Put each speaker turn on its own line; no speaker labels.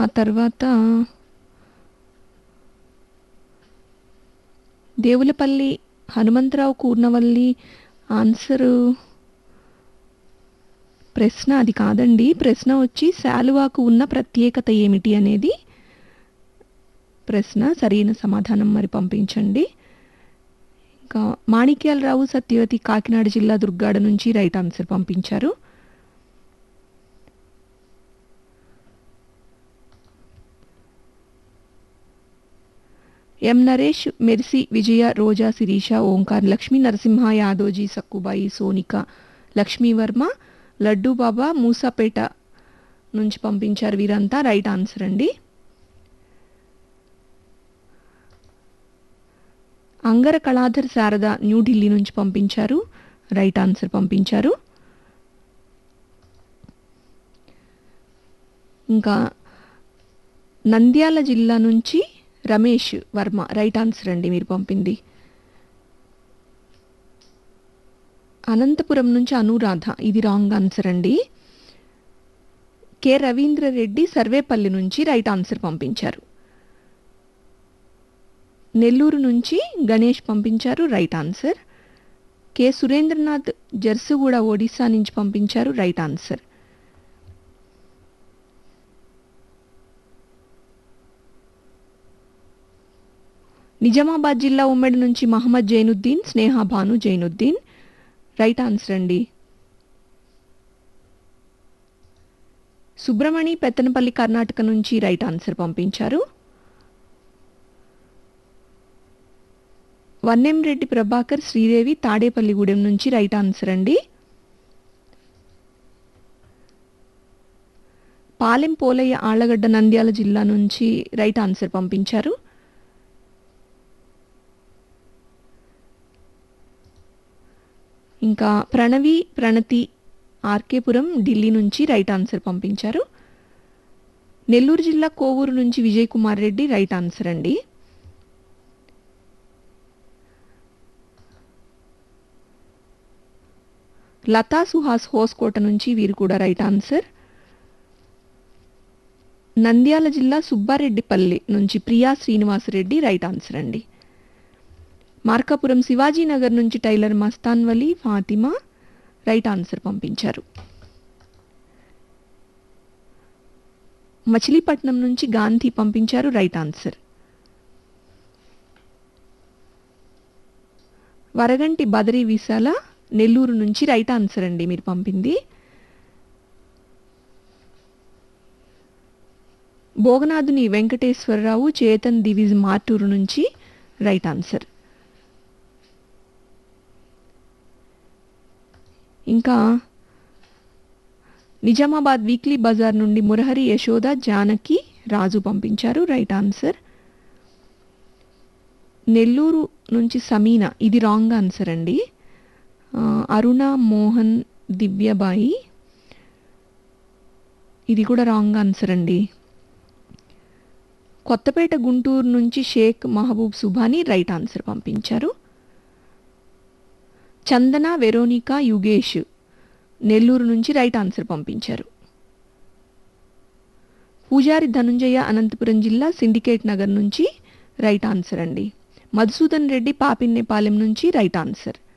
ఆ తర్వాత దేవులపల్లి హనుమంతరావు కూర్నవల్లి ఆన్సరు ప్రశ్న అది కాదండి ప్రశ్న వచ్చి శాలువాకు ఉన్న ప్రత్యేకత ఏమిటి అనేది ప్రశ్న సరైన సమాధానం మరి పంపించండి ఇంకా మాణిక్యాలరావు సత్యవతి కాకినాడ జిల్లా దుర్గాడ నుంచి రైట్ ఆన్సర్ పంపించారు ఎం నరేష్ మెర్సి విజయ రోజా శిరీష ఓంకార్ లక్ష్మీ నరసింహ యాదోజీ సక్కుబాయి సోనిక లక్ష్మీవర్మ లడ్డూ బాబా మూసాపేట నుంచి పంపించారు వీరంతా రైట్ ఆన్సర్ అండి అంగర కళాధర్ శారద న్యూఢిల్లీ నుంచి పంపించారు రైట్ ఆన్సర్ పంపించారు ఇంకా నంద్యాల జిల్లా నుంచి రమేష్ వర్మ రైట్ ఆన్సర్ అండి మీరు పంపింది అనంతపురం నుంచి అనురాధ ఇది రాంగ్ ఆన్సర్ అండి కె రవీంద్ర రెడ్డి సర్వేపల్లి నుంచి రైట్ ఆన్సర్ పంపించారు నెల్లూరు నుంచి గణేష్ పంపించారు right answer K Surendranath Jharsuguda Odisha నుంచి పంపించారు రైట్ ఆన్సర్ నిజామాబాద్ జిల్లా ఉమ్మడి నుంచి మహమ్మద్ జైనుద్దీన్ స్నేహ భాను జైనుద్దీన్ రైట్ ఆన్సర్ అండి సుబ్రమణి పెత్తనపల్లి కర్ణాటక నుంచి రైట్ ఆన్సర్ పంపించారు వన్నెం రెడ్డి ప్రభాకర్ శ్రీదేవి తాడేపల్లిగూడెం నుంచి రైట్ ఆన్సర్ అండి పాలెం పోలయ్య ఆళ్లగడ్డ నంద్యాల జిల్లా నుంచి రైట్ ఆన్సర్ పంపించారు ఇంకా ప్రణవి ప్రణతి ఆర్కేపురం ఢిల్లీ నుంచి రైట్ ఆన్సర్ పంపించారు నెల్లూరు జిల్లా కోవూరు నుంచి విజయ్ కుమార్ రెడ్డి రైట్ ఆన్సర్ అండి లతా సుహాస్ హోస్కోట నుంచి వీరు కూడా రైట్ ఆన్సర్ నంద్యాల జిల్లా సుబ్బారెడ్డిపల్లి నుంచి ప్రియా శ్రీనివాసరెడ్డి రైట్ ఆన్సర్ అండి మార్కాపురం శివాజీనగర్ నుంచి tailor Mastan Vali Fatima right answer పంపించారు మచిలీపట్నం నుంచి గాంధీ పంపించారు రైట్ ఆన్సర్ వరగంటి బదరి విశాల నెల్లూరు నుంచి రైట్ ఆన్సర్ అండి మీరు పంపింది భోగనాథుని వెంకటేశ్వరరావు చేతన్ దివిజ్ మార్టూరు నుంచి రైట్ ఆన్సర్ ఇంకా నిజామాబాద్ వీక్లీ బజార్ నుండి మురహరి యశోద జానకి రాజు పంపించారు రైట్ ఆన్సర్ నెల్లూరు నుంచి సమీన ఇది రాంగ్ ఆన్సర్ అండి ఆ, అరుణ మోహన్ దివ్యబాయి ఇది కూడా రాంగ్ ఆన్సర్ అండి కొత్తపేట గుంటూరు నుంచి షేక్ మహబూబ్ సుభాని రైట్ ఆన్సర్ పంపించారు చందన వెరోనికా యుగేష్ నెల్లూరు నుంచి రైట్ ఆన్సర్ పంపించారు పూజారి ధనుంజయ అనంతపురం జిల్లా సిండికేట్ నగర్ నుంచి రైట్ ఆన్సర్ అండి మధుసూదన్ రెడ్డి పాపిన్నేపాలెం నుంచి రైట్ ఆన్సర్